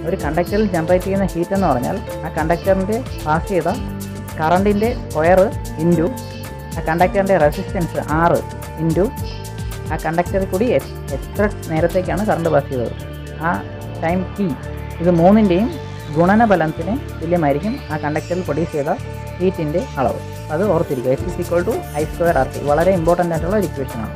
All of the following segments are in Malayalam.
ഒരു കണ്ടക്ടറിൽ ജനറേറ്റ് ചെയ്യുന്ന ഹീറ്റ് എന്ന് പറഞ്ഞാൽ ആ കണ്ടക്ടറിൻ്റെ പാസ് ചെയ്ത കറണ്ടിൻ്റെ സ്ക്വയർ ഇൻറ്റു ആ കണ്ടക്ടറിൻ്റെ റെസിസ്റ്റൻസ് ആറ് ഇൻറ്റു ആ കണ്ടക്ടറിൽ കൂടി എ- എത്ര നേരത്തേക്കാണ് കറണ്ട് പാസ് ചെയ്തത് ആ ടൈം ടി ഇത് മൂന്നിൻ്റെയും ഗുണനഫലത്തിന് തുല്യമായിരിക്കും ആ കണ്ടക്ടറിൽ പ്രൊഡ്യൂസ് ചെയ്ത ഹീറ്റിൻ്റെ അളവ് അത് ഓർത്തിരിക്കുക H is equal to I square R T വളരെ ഇമ്പോർട്ടൻ്റ് ആയിട്ടുള്ള ഒരു ഇക്വേഷനാണ്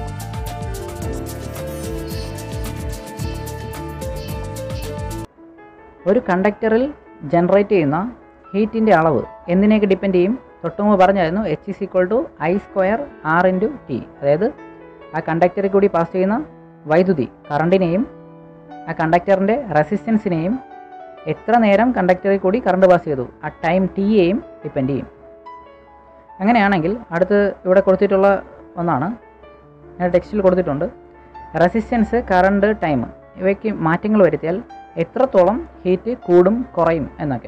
ഒരു കണ്ടക്ടറിൽ ജനറേറ്റ് ചെയ്യുന്ന ഹീറ്റിൻ്റെ അളവ് എന്തിനെയൊക്കെ ഡിപ്പെൻഡ് ചെയ്യും തൊട്ടുമുമ്പ് പറഞ്ഞായിരുന്നു H is equal to I square R into T അതായത് ആ കണ്ടക്ടറിൽ കൂടി പാസ് ചെയ്യുന്ന വൈദ്യുതി കറണ്ടിനെയും ആ കണ്ടക്ടറിൻ്റെ റെസിസ്റ്റൻസിനെയും എത്ര നേരം കണ്ടക്ടറിൽ കൂടി കറണ്ട് പാസ് ചെയ്തു ആ ടൈം ടിയെയും ഡിപ്പെൻഡ് ചെയ്യും അങ്ങനെയാണെങ്കിൽ അടുത്ത് ഇവിടെ കൊടുത്തിട്ടുള്ള ഒന്നാണ് ഞാൻ ടെക്സ്റ്റിൽ കൊടുത്തിട്ടുണ്ട് റെസിസ്റ്റൻസ് കറണ്ട് ടൈം ഇവയ്ക്ക് മാറ്റങ്ങൾ വരുത്തിയാൽ എത്രത്തോളം ഹീറ്റ് കൂടും കുറയും എന്നൊക്കെ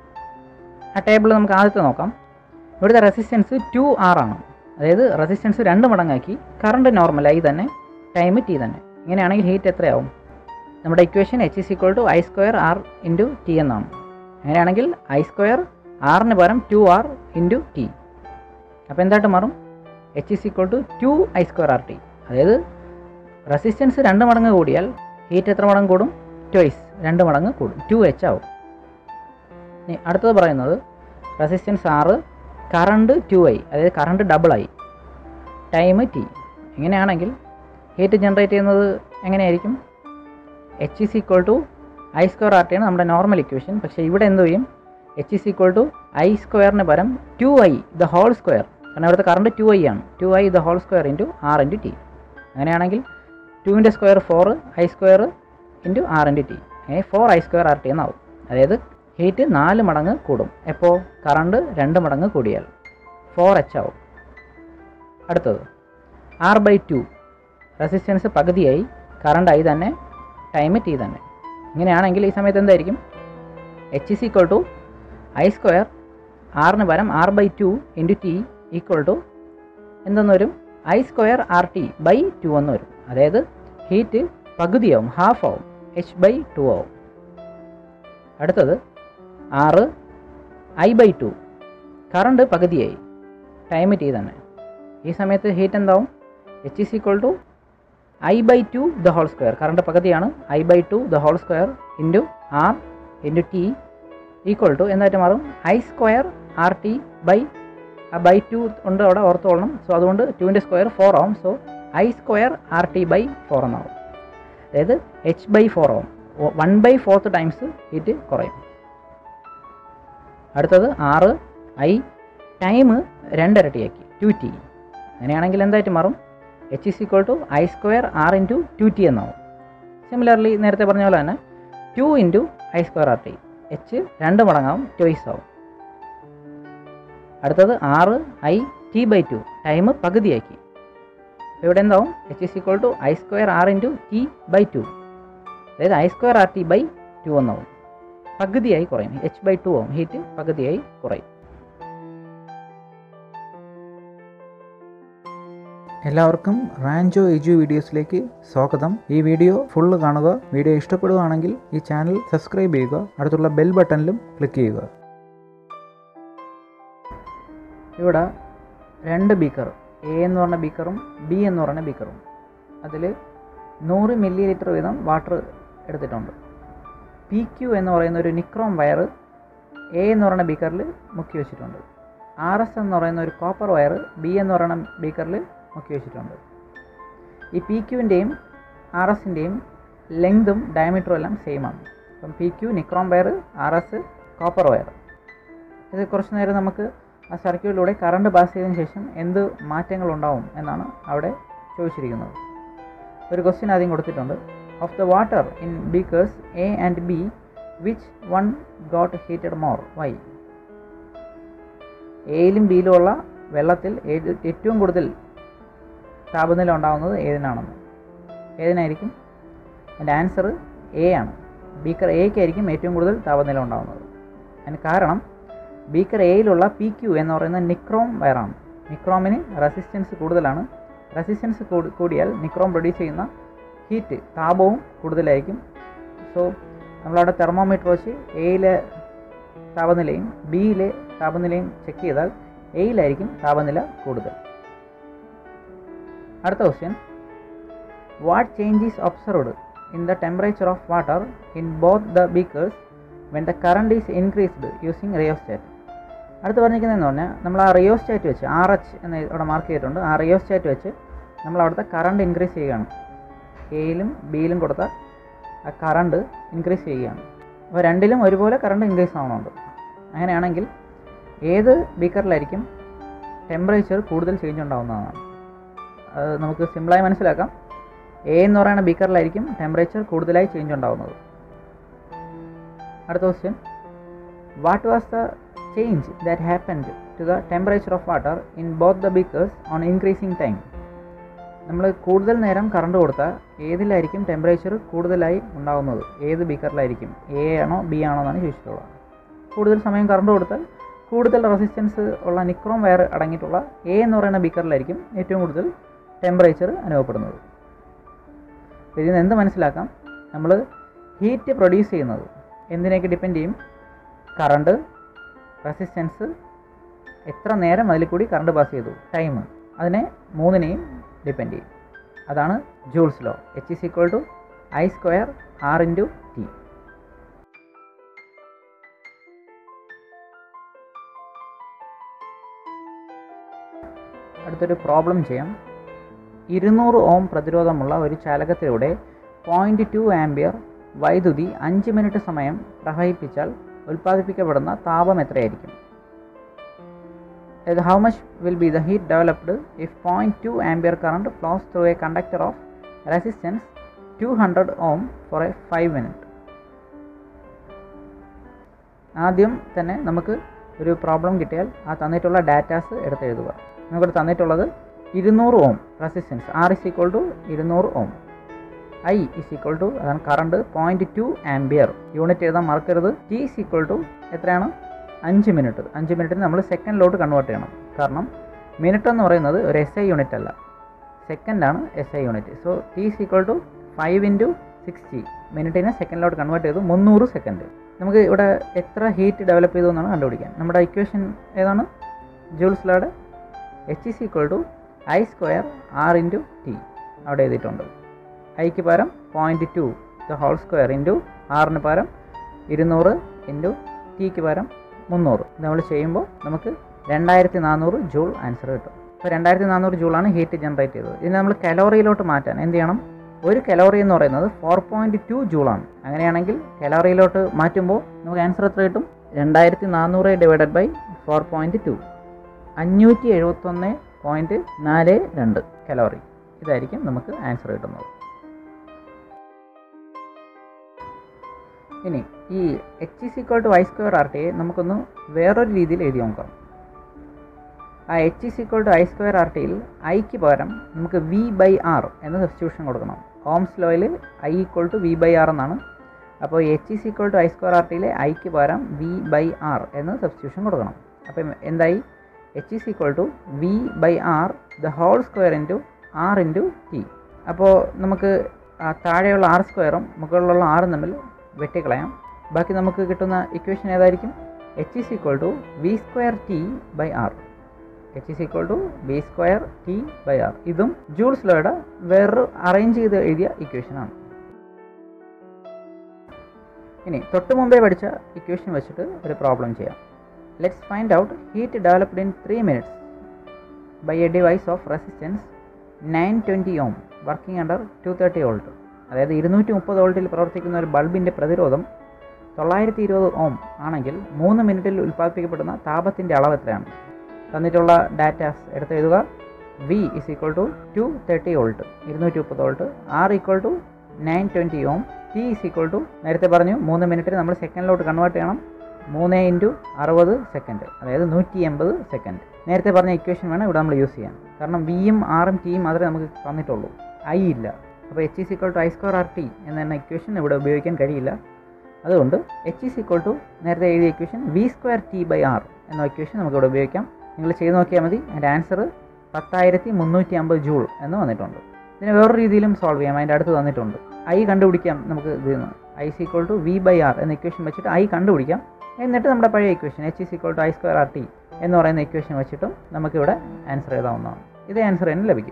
ആ ടേബിൾ നമുക്ക് ആദ്യത്തെ നോക്കാം ഇവിടുത്തെ റെസിസ്റ്റൻസ് ടു ആർ ആണ് അതായത് റെസിസ്റ്റൻസ് രണ്ട് മടങ്ങാക്കി കറണ്ട് നോർമലായി തന്നെ ടൈം ടി തന്നെ ഇങ്ങനെയാണെങ്കിൽ ഹീറ്റ് എത്രയാവും നമ്മുടെ equation H is equal to I square R into T എന്നാണ് അങ്ങനെയാണെങ്കിൽ ഐ സ്ക്വയർ ആറിന് പകരം ടു ആർ ഇൻറ്റു ടി അപ്പോൾ എന്തായിട്ട് മാറും H is equal to two I square R T അതായത് റെസിസ്റ്റൻസ് രണ്ട് മടങ്ങ് കൂടിയാൽ ഹീറ്റ് എത്ര മടങ്ങ് കൂടും ട്വൈസ് രണ്ട് മടങ്ങ് കൂടും ടു എച്ച് ആവും ഇനി അടുത്തത് പറയുന്നത് resistance R current two I അതായത് കറണ്ട് ഡബിൾ ആയി ടൈം ടി ഇങ്ങനെയാണെങ്കിൽ ഹീറ്റ് ജനറേറ്റ് ചെയ്യുന്നത് എങ്ങനെയായിരിക്കും H is equal to I square R T ആണ് നമ്മുടെ നോർമൽ ഇക്വേഷൻ പക്ഷേ ഇവിടെ എന്ത് ചെയ്യും H is equal to I സ്ക്വയറിന് പകരം two I the whole square കാരണം ഇവിടുത്തെ കറണ്ട് ടു ഐ ആണ് two I the whole square into R into T അങ്ങനെയാണെങ്കിൽ ടുവിൻ്റെ square four I square into R into T അങ്ങനെ four I square R T എന്നാവും അതായത് ഹീറ്റ് നാല് മടങ്ങ് കൂടും എപ്പോൾ കറണ്ട് രണ്ട് മടങ്ങ് കൂടിയാൽ ഫോർ എച്ച് ആവും അടുത്തത് ആർ ബൈ ടു റെസിസ്റ്റൻസ് പകുതിയായി കറണ്ട് ആയി തന്നെ ടൈം ടി തന്നെ ഇങ്ങനെയാണെങ്കിൽ ഈ സമയത്ത് എന്തായിരിക്കും H is equal to I square ആറിന് പകരം R by two into T equal to എന്തെന്ന് വരും I square R T by two എന്ന് വരും അതായത് ഹീറ്റ് പകുതിയാവും ഹാഫ് ആവും എച്ച് ബൈ ടു ആവും അടുത്തത് R I by two current പകുതിയായി ടൈം ടി തന്നെ ഈ സമയത്ത് ഹീറ്റ് എന്താവും H is equal to I by two the whole square current പകുതിയാണ് I by two the whole square into R into T equal to എന്തായിട്ട് മാറും I square R T by ആ ബൈ ടു ഉണ്ട് അവിടെ ഓർത്തോളണം സോ അതുകൊണ്ട് ടുവിൻ്റെ സ്ക്വയർ ഫോർ ആവും so I square R T by four എന്നാവും അതായത് എച്ച് ബൈ ഫോർ ആവും one by fourth times heat കുറയും അടുത്തത് ആറ് ഐ ടൈം രണ്ടിരട്ടിയാക്കി ടു ടി അങ്ങനെയാണെങ്കിൽ എന്തായിട്ട് മാറും H is equal to I square R into two T എന്നാവും സിമിലർലി നേരത്തെ പറഞ്ഞ പോലെ തന്നെ two into I square R T H രണ്ട് മടങ്ങാവും ട്വൈസ് ആവും അടുത്തത് R I T by two time പകുതിയാക്കി അപ്പോൾ ഇവിടെ എന്താവും H is equal to I square R into T by two അതായത് I square R T by two എന്നാവും പകുതിയായി കുറയും എച്ച് ബൈ ടു ആവും ഹീറ്റ് പകുതിയായി കുറയും എല്ലാവർക്കും റാൻജോ എജു വീഡിയോസിലേക്ക് സ്വാഗതം ഈ വീഡിയോ ഫുള്ള് കാണുക വീഡിയോ ഇഷ്ടപ്പെടുകയാണെങ്കിൽ ഈ ചാനൽ സബ്സ്ക്രൈബ് ചെയ്യുക അടുത്തുള്ള ബെൽ ബട്ടണിലും ക്ലിക്ക് ചെയ്യുക ഇവിടെ രണ്ട് ബീക്കർ എ എന്ന് പറഞ്ഞ ബീക്കറും ബി എന്ന് പറഞ്ഞ ബീക്കറും അതിൽ നൂറ് മില്ലി ലിറ്റർ വീതം വാട്ടർ എടുത്തിട്ടുണ്ട് പി ക്യു എന്ന് പറയുന്ന ഒരു നിക്രോം വയർ എ എന്ന് പറയുന്ന ബീക്കറിൽ മുക്കി വെച്ചിട്ടുണ്ട് ആർ എസ് എന്ന് പറയുന്ന ഒരു കോപ്പർ വയർ ബി എന്ന് പറയുന്ന ബീക്കറിൽ മുക്കി വെച്ചിട്ടുണ്ട് ഈ പി ക്യുവിൻ്റെയും ആർ എസിൻ്റെയും ലെങ്തും ഡയമീറ്ററും എല്ലാം സെയിം ആണ് അപ്പം P Q nichrome wire R S copper wire ഇത് കുറച്ച് നേരം നമുക്ക് ആ സർക്യൂട്ടിലൂടെ കറണ്ട് പാസ് ചെയ്തതിന് ശേഷം എന്ത് മാറ്റങ്ങൾ ഉണ്ടാവും എന്നാണ് അവിടെ ചോദിച്ചിരിക്കുന്നത് ഒരു ക്വസ്റ്റ്യൻ ആദ്യം കൊടുത്തിട്ടുണ്ട് of the water in beakers A and B which one got heated more why എയിലും ബിയിലുമുള്ള വെള്ളത്തിൽ ഏത് ഏറ്റവും കൂടുതൽ താപനില ഉണ്ടാകുന്നത് ഏതിനാണെന്ന് ഏതിനായിരിക്കും എൻ്റെ ആൻസർ എ ആണ് ബീക്കർ എക്കായിരിക്കും ഏറ്റവും കൂടുതൽ താപനില ഉണ്ടാകുന്നത് അതിന് കാരണം ബീക്കർ എയിലുള്ള പി ക്യു എന്ന് പറയുന്ന നിക്രോം വയറാണ് നിക്രോമിന് റെസിസ്റ്റൻസ് കൂടുതലാണ് റെസിസ്റ്റൻസ് കൂടിയാൽ നിക്രോം പ്രൊഡ്യൂസ് ചെയ്യുന്ന ഹീറ്റ് താപവും കൂടുതലായിരിക്കും സോ നമ്മളവിടെ തെർമോമീറ്റർ വെച്ച് എയിലെ താപനിലയും ബിയിലെ താപനിലയും ചെക്ക് ചെയ്താൽ എയിലായിരിക്കും താപനില കൂടുതൽ അടുത്ത question what change is observed in the temperature of water in both the beakers when the current is increased using rheostat അടുത്ത് പറഞ്ഞിരിക്കുന്നതെന്ന് പറഞ്ഞാൽ നമ്മൾ ആ റിയോസ്റ്റാറ്റ് വെച്ച് ആർ എച്ച് എന്ന് ഇവിടെ മാർക്ക് ചെയ്തിട്ടുണ്ട് ആ റിയോസ്റ്റാറ്റ് വെച്ച് നമ്മൾ അവിടുത്തെ കറണ്ട് ഇൻക്രീസ് ചെയ്യുകയാണ് എയിലും ബിയിലും കൊടുത്ത ആ കറണ്ട് ഇൻക്രീസ് ചെയ്യുകയാണ് അപ്പോൾ രണ്ടിലും ഒരുപോലെ കറണ്ട് ഇൻക്രീസ് ആവുന്നുണ്ട് അങ്ങനെയാണെങ്കിൽ ഏത് ബീക്കറിലായിരിക്കും ടെമ്പറേച്ചർ കൂടുതൽ ചേഞ്ച് ഉണ്ടാകുന്നതാണ് അത് നമുക്ക് സിമ്പിളായി മനസ്സിലാക്കാം എ എന്ന് പറയുന്ന ബീക്കറിലായിരിക്കും ടെമ്പറേച്ചർ കൂടുതലായി ചേഞ്ച് ഉണ്ടാകുന്നത് അടുത്ത question what was the change that happened to the temperature of water in both the beakers on increasing time നമ്മൾ കൂടുതൽ നേരം കറണ്ട് കൊടുത്താൽ ഏതിലായിരിക്കും ടെമ്പറേച്ചർ കൂടുതലായി ഉണ്ടാകുന്നത് ഏത് ബീക്കറിലായിരിക്കും എ ആണോ ബി ആണോ എന്നാണ് ചോദിച്ചിട്ടുള്ളത് കൂടുതൽ സമയം കറണ്ട് കൊടുത്താൽ കൂടുതൽ റെസിസ്റ്റൻസ് ഉള്ള നിക്രോം വയർ അടങ്ങിയിട്ടുള്ള എ എന്ന് പറയുന്ന ബീക്കറിലായിരിക്കും ഏറ്റവും കൂടുതൽ ടെമ്പറേച്ചർ അനുഭവപ്പെടുന്നത് അപ്പോൾ ഇതിൽ നിന്ന് എന്ത് മനസ്സിലാക്കാം നമ്മൾ ഹീറ്റ് പ്രൊഡ്യൂസ് ചെയ്യുന്നത് എന്തിനൊക്കെ ഡിപ്പെൻഡ് ചെയ്യും കറണ്ട് റെസിസ്റ്റൻസ് എത്ര നേരം അതിൽ കൂടി കറണ്ട് പാസ് ചെയ്തു ടൈം അതിനെ മൂന്നിനെയും ഡിപ്പെൻഡ് ചെയ്യും അതാണ് Joule's law H is equal to I square R into T അടുത്തൊരു പ്രോബ്ലം ചെയ്യാം ഇരുന്നൂറ് ഓം പ്രതിരോധമുള്ള ഒരു ചാലകത്തിലൂടെ പോയിൻറ്റ് ടു ആംബിയർ വൈദ്യുതി അഞ്ച് മിനിറ്റ് സമയം പ്രവഹിപ്പിച്ചാൽ ഉൽപ്പാദിപ്പിക്കപ്പെടുന്ന താപം എത്രയായിരിക്കും അതായത് how much will be the heat developed if point two ampere current flows through a conductor of resistance two hundred ohm for a five minute ആദ്യം തന്നെ നമുക്ക് ഒരു പ്രോബ്ലം കിട്ടിയാൽ ആ തന്നിട്ടുള്ള ഡാറ്റാസ് എടുത്തെഴുതുക നമുക്കിവിടെ തന്നിട്ടുള്ളത് ഇരുന്നൂറ് ohm resistance R is equal to ഇരുന്നൂറ് ohm I is equal to അതാണ് current point two ampere unit എഴുതാൻ മറക്കരുത് ടി ഇസ് ഈക്വൾ ടു എത്രയാണ് അഞ്ച് മിനിറ്റ് അഞ്ച് മിനിറ്റിന് നമ്മൾ സെക്കൻഡിലോട്ട് കൺവേർട്ട് ചെയ്യണം കാരണം മിനിറ്റ് എന്ന് പറയുന്നത് ഒരു എസ് ഐ യൂണിറ്റ് അല്ല സെക്കൻഡാണ് S I unit so T is equal to five into sixty മിനിറ്റിനെ സെക്കൻഡിലോട്ട് കൺവേർട്ട് ചെയ്തു മുന്നൂറ് സെക്കൻഡ് നമുക്ക് ഇവിടെ എത്ര ഹീറ്റ് ഡെവലപ്പ് ചെയ്തു എന്നാണ് കണ്ടുപിടിക്കാൻ നമ്മുടെ ഇക്വേഷൻ ഏതാണ് Joule's law H is equal to I square R into T അവിടെ എഴുതിയിട്ടുണ്ട് ഐക്ക് പകരം point two the whole square into ആറിന് പകരം ഇരുന്നൂറ് ഇൻറ്റു ടിക്ക് പകരം മുന്നൂറ് ഇത് നമ്മൾ ചെയ്യുമ്പോൾ നമുക്ക് രണ്ടായിരത്തി നാനൂറ് ജൂൾ ആൻസർ കിട്ടും അപ്പോൾ രണ്ടായിരത്തി നാനൂറ് ജൂളാണ് ഹീറ്റ് ജനറേറ്റ് ചെയ്തത് ഇതിനെ നമ്മൾ കലോറിയിലോട്ട് മാറ്റാൻ എന്ത് ചെയ്യണം ഒരു കലോറി എന്ന് പറയുന്നത് ഫോർ പോയിൻറ്റ് ടു ജൂളാണ് അങ്ങനെയാണെങ്കിൽ കലോറിയിലോട്ട് മാറ്റുമ്പോൾ നമുക്ക് ആൻസർ എത്ര കിട്ടും രണ്ടായിരത്തി നാനൂറ് divided by four point two അഞ്ഞൂറ്റി എഴുപത്തൊന്ന് പോയിൻറ്റ് നാല് രണ്ട് കലോറി ഇതായിരിക്കും നമുക്ക് ആൻസർ കിട്ടുന്നത് ഇനി ഈ H is equal to I square R ടിയെ നമുക്കൊന്ന് വേറൊരു രീതിയിൽ എഴുതി നോക്കാം ആ H is equal to I square R ടിയിൽ ഐക്ക് പകരം നമുക്ക് വി ബൈ ആർ എന്ന സബ്സ്റ്റിറ്റ്യൂഷൻ കൊടുക്കണം ഓംസ് ലോയിൽ I equal to V by R എന്നാണ് അപ്പോൾ H is equal to I square R ടിയിലെ ഐക്ക് പകരം വി ബൈ ആർ എന്ന സബ്സ്റ്റിറ്റ്യൂഷൻ കൊടുക്കണം അപ്പം എന്തായി H is equal to V by are the whole square into R into T അപ്പോൾ നമുക്ക് ആ താഴെയുള്ള ആർ സ്ക്വയറും മുകളിലുള്ള ആറും തമ്മിൽ വെട്ടിക്കളയാം ബാക്കി നമുക്ക് കിട്ടുന്ന ഇക്വേഷൻ ഏതായിരിക്കും H is equal to V square T by R H is equal to V square T by R ഇതും ജൂൾസ് ലോയുടെ വേറൊരു അറേഞ്ച് ചെയ്ത് എഴുതിയ ഇക്വേഷനാണ് ഇനി തൊട്ട് മുമ്പേ പഠിച്ച ഇക്വേഷൻ വെച്ചിട്ട് ഒരു പ്രോബ്ലം ചെയ്യാം let's find out heat developed in three minutes by a device of resistance nine twenty ohm working under two thirty volt അതായത് ഇരുന്നൂറ്റി മുപ്പത് വോൾട്ടിൽ പ്രവർത്തിക്കുന്ന ഒരു ബൾബിൻ്റെ പ്രതിരോധം തൊള്ളായിരത്തി ഇരുപത് ഓം ആണെങ്കിൽ മൂന്ന് മിനിറ്റിൽ ഉൽപ്പാദിപ്പിക്കപ്പെടുന്ന താപത്തിൻ്റെ അളവ് എത്രയാണ് തന്നിട്ടുള്ള ഡാറ്റാസ് എടുത്തെഴുതുക V is equal to two thirty volt ഇരുന്നൂറ്റി മുപ്പത് volt R equal to nine twenty ohm T is equal to നേരത്തെ പറഞ്ഞു മൂന്ന് മിനിറ്റിന് നമ്മൾ സെക്കൻഡിലോട്ട് കൺവേർട്ട് ചെയ്യണം മൂന്ന് ഇൻറ്റു അറുപത് സെക്കൻഡ് അതായത് നൂറ്റി എൺപത് സെക്കൻഡ് നേരത്തെ പറഞ്ഞ ഇക്വേഷൻ വേണം ഇവിടെ നമ്മൾ യൂസ് ചെയ്യാൻ കാരണം വിയും ആറും ടിയും മാത്രമേ നമുക്ക് തന്നിട്ടുള്ളൂ ഐ ഇല്ല അപ്പോൾ H is equal to I square R T എന്ന ഇക്വേഷൻ ഇവിടെ ഉപയോഗിക്കാൻ കഴിയില്ല അതുകൊണ്ട് എച്ച് ഈസ് ഈക്വൽ ടു നേരത്തെ എഴുതിയ equation V square T by R എന്ന ഇക്വേഷൻ നമുക്ക് ഇവിടെ ഉപയോഗിക്കാം നിങ്ങൾ ചെയ്ത് നോക്കിയാൽ മതി അതിൻ്റെ ആൻസർ പത്തായിരത്തി മുന്നൂറ്റി അമ്പത് ജൂൾ എന്ന് വന്നിട്ടുണ്ട് ഇതിനെ വേറൊരു രീതിയിലും സോൾവ് ചെയ്യാം അതിൻ്റെ അടുത്ത് തന്നിട്ടുണ്ട് ഐ കണ്ടുപിടിക്കാം നമുക്ക് ഇത് I is equal to V by R എന്ന ഇക്വേഷൻ വെച്ചിട്ട് ഐ കണ്ടുപിടിക്കാം എന്നിട്ട് നമ്മുടെ പഴയ equation H is equal to I square R T എന്ന് പറയുന്ന ഇക്വേഷൻ വെച്ചിട്ടും നമുക്കിവിടെ ആൻസർ എഴുതാവുന്നതാണ് ഇതേ ആൻസർ തന്നെ ലഭിക്കും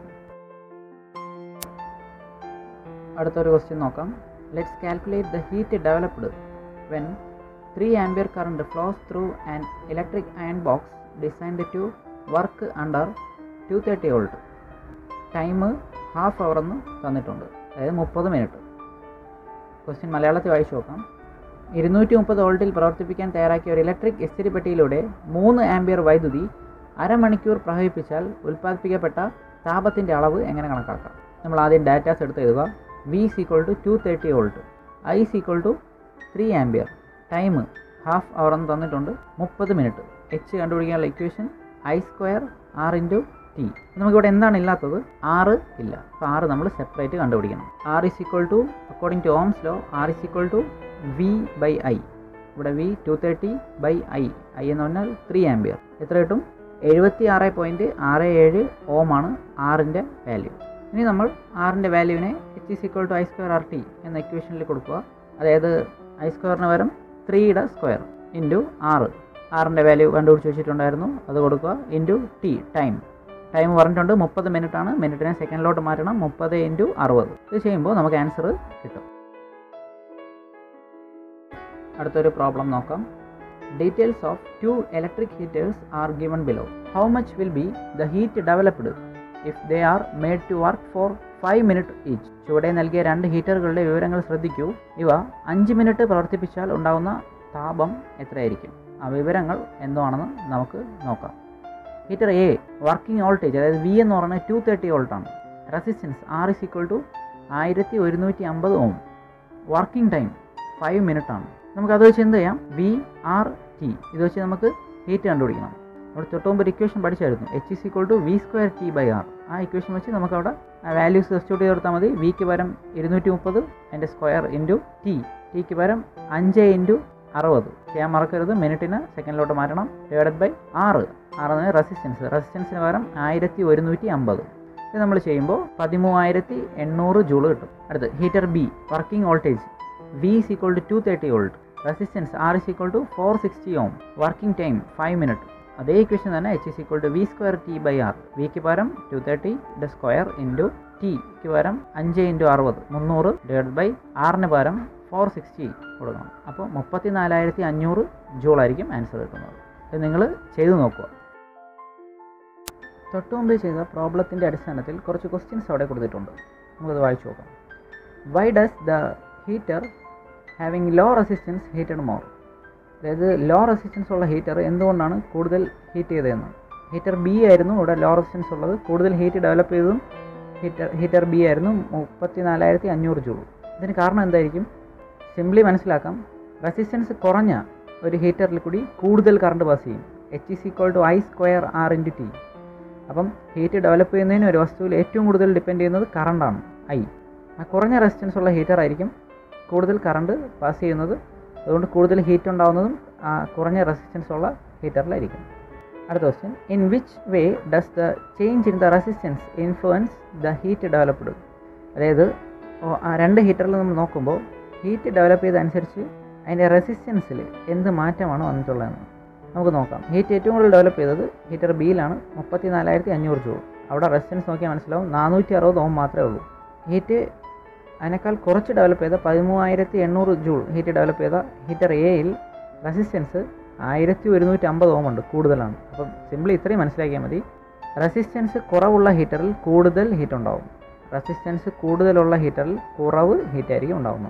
അടുത്തൊരു ക്വസ്റ്റ്യൻ നോക്കാം let's calculate the heat developed when three ampere current flows through an electric iron box designed to work under two thirty volt time half hour എന്ന് തന്നിട്ടുണ്ട് അതായത് മുപ്പത് മിനിറ്റ് ക്വസ്റ്റ്യൻ മലയാളത്തിൽ വായിച്ചു നോക്കാം ഇരുന്നൂറ്റി മുപ്പത് വോൾട്ടിൽ പ്രവർത്തിപ്പിക്കാൻ തയ്യാറാക്കിയ ഒരു ഇലക്ട്രിക് എസ്റ്റിരി പെട്ടിയിലൂടെ മൂന്ന് ആംബിയർ വൈദ്യുതി അരമണിക്കൂർ പ്രവഹിപ്പിച്ചാൽ ഉൽപ്പാദിപ്പിക്കപ്പെട്ട താപത്തിൻ്റെ അളവ് എങ്ങനെ കണക്കാക്കാം നമ്മൾ ആദ്യം ഡാറ്റാസ് എടുത്ത് എഴുതുക V is equal to two thirty volt I is equal to three ampere time half hour എന്ന് തന്നിട്ടുണ്ട് മുപ്പത് മിനിറ്റ് എച്ച് കണ്ടുപിടിക്കാനുള്ള equation I square R into T നമുക്കിവിടെ എന്താണ് ഇല്ലാത്തത് ആറ് ഇല്ല അപ്പോൾ ആറ് നമ്മൾ സെപ്പറേറ്റ് കണ്ടുപിടിക്കണം R is equal to according to Ohm's law R is equal to V by I ഇവിടെ V two thirty by I I എന്ന് പറഞ്ഞാൽ ത്രീ ആംബിയർ എത്ര കിട്ടും എഴുപത്തി ആറ് പോയിൻറ്റ് ആറ് ഏഴ് ഓമാണ് ആറിൻ്റെ വാല്യൂ ഇനി നമ്മൾ ആറിൻ്റെ വാല്യൂവിനെ H is equal to I square R T എന്ന ഇക്വേഷനിൽ കൊടുക്കുക അതായത് ഐ സ്ക്വയറിന് പകരം ത്രീയുടെ സ്ക്വയർ ഇൻറ്റു ആറ് ആറിൻ്റെ വാല്യൂ കണ്ടുപിടിച്ച് വെച്ചിട്ടുണ്ടായിരുന്നു അത് കൊടുക്കുക ഇൻറ്റു ടി ടൈം ടൈം പറഞ്ഞിട്ടുണ്ട് മുപ്പത് മിനിറ്റ് ആണ് മിനിറ്റിനെ സെക്കൻഡിലോട്ട് മാറ്റണം മുപ്പത് ഇൻറ്റു അറുപത് ഇത് ചെയ്യുമ്പോൾ നമുക്ക് ആൻസർ കിട്ടും അടുത്തൊരു പ്രോബ്ലം നോക്കാം details of two electric heaters are given below how much will be the heat developed if they are made to work for five minute each ചുവടെ നൽകിയ രണ്ട് ഹീറ്ററുകളുടെ വിവരങ്ങൾ ശ്രദ്ധിക്കൂ ഇവ അഞ്ച് മിനിറ്റ് പ്രവർത്തിപ്പിച്ചാൽ ഉണ്ടാകുന്ന താപം എത്രയായിരിക്കും ആ വിവരങ്ങൾ എന്താണെന്ന് നമുക്ക് നോക്കാം ഹീറ്റർ എ വർക്കിംഗ് വോൾട്ടേജ് അതായത് വി എന്ന് പറയുന്നത് ടു തേർട്ടി വോൾട്ടാണ് resistance R is equal to ആയിരത്തി ഒരുന്നൂറ്റി അമ്പത് ohm working time five minute ആണ് നമുക്ക് അത് വെച്ച് എന്ത് ചെയ്യാം വി ആർ ടി ഇത് വെച്ച് നമുക്ക് ഹീറ്റ് കണ്ടുപിടിക്കണം അവിടെ തൊട്ട് മുമ്പ് ഒരു ഇക്വേഷൻ പഠിച്ചായിരുന്നു H is equal to V square T by R ആ ഇക്വേഷൻ വെച്ച് നമുക്ക് അവിടെ വാല്യൂസ് സബ്സ്റ്റിറ്റ്യൂട്ട് ചെയ്ത് കൊടുത്താൽ മതി വിക്ക് പകരം ഇരുന്നൂറ്റി മുപ്പത് അതിൻ്റെ സ്ക്വയർ ഇൻറ്റു ടി ടിക്ക് പകരം അഞ്ച് ഇൻറ്റു അറുപത് ചെയ്യാൻ മറക്കരുത് മിനിറ്റിന് സെക്കൻഡിലോട്ട് മാറ്റണം ഡിവൈഡഡ് ബൈ ആറ് ആറ് റെസിസ്റ്റൻസ് റെസിസ്റ്റൻസിന് പകരം ആയിരത്തി ഒരുന്നൂറ്റി അമ്പത് ഇത് നമ്മൾ ചെയ്യുമ്പോൾ പതിമൂവായിരത്തി എണ്ണൂറ് ജൂള് കിട്ടും അടുത്ത് heater B working voltage V is equal to two thirty volt resistance R is equal to four sixty ohm working time five minute അതേ ഇക്വേഷൻ തന്നെ H is equal to V square T by R വിക്ക് പകരം ടു തേർട്ടി യുടെ സ്ക്വയർ ഇൻറ്റു ടിക്ക് പകരം അഞ്ച് ഇൻറ്റു അറുപത് മുന്നൂറ് ഡിവൈഡ് ബൈ ആറിന് പകരം ഫോർ സിക്സ്റ്റി കൊടുക്കണം അപ്പോൾ മുപ്പത്തി നാലായിരത്തി അഞ്ഞൂറ് ജൂളായിരിക്കും ആൻസർ കിട്ടുന്നത് ഇത് നിങ്ങൾ ചെയ്തു നോക്കുക തൊട്ട് മുമ്പ് ചെയ്ത പ്രോബ്ലത്തിൻ്റെ അടിസ്ഥാനത്തിൽ കുറച്ച് ക്വസ്റ്റ്യൻസ് അവിടെ കൊടുത്തിട്ടുണ്ട് നമുക്കത് വായിച്ചു നോക്കാം why does the heater having low resistance heated more അതായത് ലോ റെസിസ്റ്റൻസ് ഉള്ള ഹീറ്റർ എന്തുകൊണ്ടാണ് കൂടുതൽ ഹീറ്റ് ചെയ്തതെന്ന് ഹീറ്റർ ബി ആയിരുന്നു ഇവിടെ ലോ റെസിസ്റ്റൻസ് ഉള്ളത് കൂടുതൽ ഹീറ്റ് ഡെവലപ്പ് ചെയ്തതും ഹീറ്റർ ഹീറ്റർ ബി ആയിരുന്നു മുപ്പത്തി നാലായിരത്തി അഞ്ഞൂറ് ജൂൾ ഇതിന് കാരണം എന്തായിരിക്കും സിംപ്ലി മനസ്സിലാക്കാം റെസിസ്റ്റൻസ് കുറഞ്ഞ ഒരു ഹീറ്ററിൽ കൂടി കൂടുതൽ കറണ്ട് പാസ് ചെയ്യും H is equal to I square R into T അപ്പം ഹീറ്റ് ഡെവലപ്പ് ചെയ്യുന്നതിന് ഒരു വസ്തുവിൽ ഏറ്റവും കൂടുതൽ ഡിപ്പെൻഡ് ചെയ്യുന്നത് കറണ്ടാണ് ഐ ആ കുറഞ്ഞ റെസിസ്റ്റൻസ് ഉള്ള ഹീറ്റർ ആയിരിക്കും കൂടുതൽ കറണ്ട് പാസ് ചെയ്യുന്നത് അതുകൊണ്ട് കൂടുതൽ ഹീറ്റ് ഉണ്ടാകുന്നതും ആ കുറഞ്ഞ റെസിസ്റ്റൻസ് ഉള്ള ഹീറ്ററിലായിരിക്കും അടുത്ത question in which way does the change in the resistance influence the heat developed അതായത് ഓ- ആ രണ്ട് ഹീറ്ററിൽ നമ്മൾ നോക്കുമ്പോൾ ഹീറ്റ് ഡെവലപ്പ് ചെയ്തതനുസരിച്ച് അതിൻ്റെ റെസിസ്റ്റൻസിൽ എന്ത് മാറ്റമാണ് വന്നിട്ടുള്ളതെന്ന് നമുക്ക് നോക്കാം ഹീറ്റ് ഏറ്റവും കൂടുതൽ ഡെവലപ്പ് ചെയ്തത് ഹീറ്റർ ബിയിലാണ് മുപ്പത്തി നാലായിരത്തി അഞ്ഞൂറ് ജൂൾ അവിടെ റെസിസ്റ്റൻസ് നോക്കിയാൽ മനസ്സിലാവും നാനൂറ്റി അറുപത് ഓം മാത്രമേ ഉള്ളൂ ഹീറ്റ് അതിനേക്കാൾ കുറച്ച് ഡെവലപ്പ് ചെയ്ത പതിമൂവായിരത്തി എണ്ണൂറ് ജൂൾ ഹീറ്റ് ഡെവലപ്പ് ചെയ്ത ഹീറ്റർ എയിൽ റെസിസ്റ്റൻസ് ആയിരത്തി ഒരുന്നൂറ്റി അമ്പത് ഓം ഉണ്ട് കൂടുതലാണ് അപ്പം സിമ്പിളി ഇത്രയും മനസ്സിലാക്കിയാൽ മതി റെസിസ്റ്റൻസ് കുറവുള്ള ഹീറ്ററിൽ കൂടുതൽ ഹീറ്റ് ഉണ്ടാവും റെസിസ്റ്റൻസ് കൂടുതലുള്ള ഹീറ്ററിൽ കുറവ് ഹീറ്റ് ആയിരിക്കും ഉണ്ടാകുന്നത്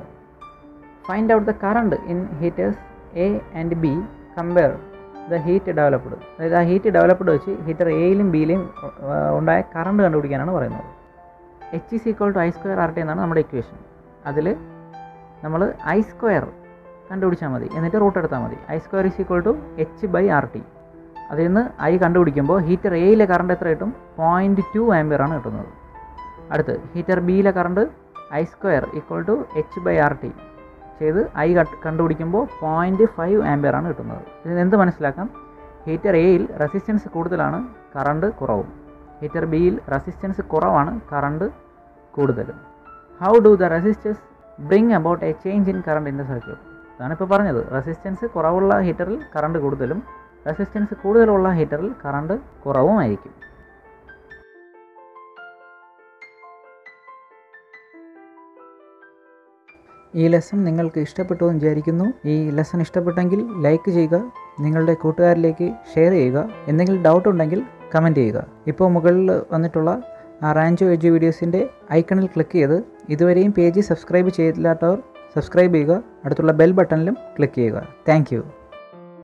find out the current in heaters A and B compare the heat developed അതായത് ആ ഹീറ്റ് ഡെവലപ്ഡ് വെച്ച് ഹീറ്റർ എയിലും ബിയിലും ഉണ്ടായ കറണ്ട് കണ്ടുപിടിക്കാനാണ് പറയുന്നത് H is equal to I square R T എന്നാണ് നമ്മുടെ ഇക്വേഷൻ അതിൽ നമ്മൾ ഐ സ്ക്വയർ കണ്ടുപിടിച്ചാൽ മതി എന്നിട്ട് റൂട്ട് എടുത്താൽ മതി I square is equal to H by R T അതിൽ നിന്ന് ഐ കണ്ടുപിടിക്കുമ്പോൾ ഹീറ്റർ എയിലെ കറണ്ട് എത്ര കിട്ടും പോയിൻറ്റ് ടു ആംബിയർ ആണ് കിട്ടുന്നത് അടുത്ത് ഹീറ്റർ ബിയിലെ current I square equal to H by R T ചെയ്ത് ഐ കണ്ടുപിടിക്കുമ്പോൾ പോയിൻറ്റ് ഫൈവ് ആംബിയർ ആണ് കിട്ടുന്നത് ഇതിന് എന്ത് മനസ്സിലാക്കാം ഹീറ്റർ എയിൽ റെസിസ്റ്റൻസ് കൂടുതലാണ് കറണ്ട് കുറവും ഹീറ്റർ ബിയിൽ റെസിസ്റ്റൻസ് കുറവാണ് കറണ്ട് കൂടുതലും how do the resistors bring about a change in current in the circuit അതാണ് ഇപ്പോൾ പറഞ്ഞത് റെസിസ്റ്റൻസ് കുറവുള്ള ഹീറ്ററിൽ കറണ്ട് കൂടുതലും റെസിസ്റ്റൻസ് കൂടുതലുള്ള ഹീറ്ററിൽ കറണ്ട് കുറവുമായിരിക്കും ഈ ലെസൺ നിങ്ങൾക്ക് ഇഷ്ടപ്പെട്ടു എന്ന് വിചാരിക്കുന്നു ഈ ലെസൺ ഇഷ്ടപ്പെട്ടെങ്കിൽ ലൈക്ക് ചെയ്യുക നിങ്ങളുടെ കൂട്ടുകാരിലേക്ക് ഷെയർ ചെയ്യുക എന്തെങ്കിലും ഡൗട്ട് ഉണ്ടെങ്കിൽ കമൻറ്റ് ചെയ്യുക ഇപ്പോൾ മുകളിൽ വന്നിട്ടുള്ള ആ റാഞ്ചോ എജു വീഡിയോസിൻ്റെ ഐക്കണിൽ ക്ലിക്ക് ചെയ്ത് ഇതുവരെയും പേജ് സബ്സ്ക്രൈബ് ചെയ്തില്ലാത്തവർ സബ്സ്ക്രൈബ് ചെയ്യുക അടുത്തുള്ള ബെൽ ബട്ടണിലും ക്ലിക്ക് ചെയ്യുക താങ്ക്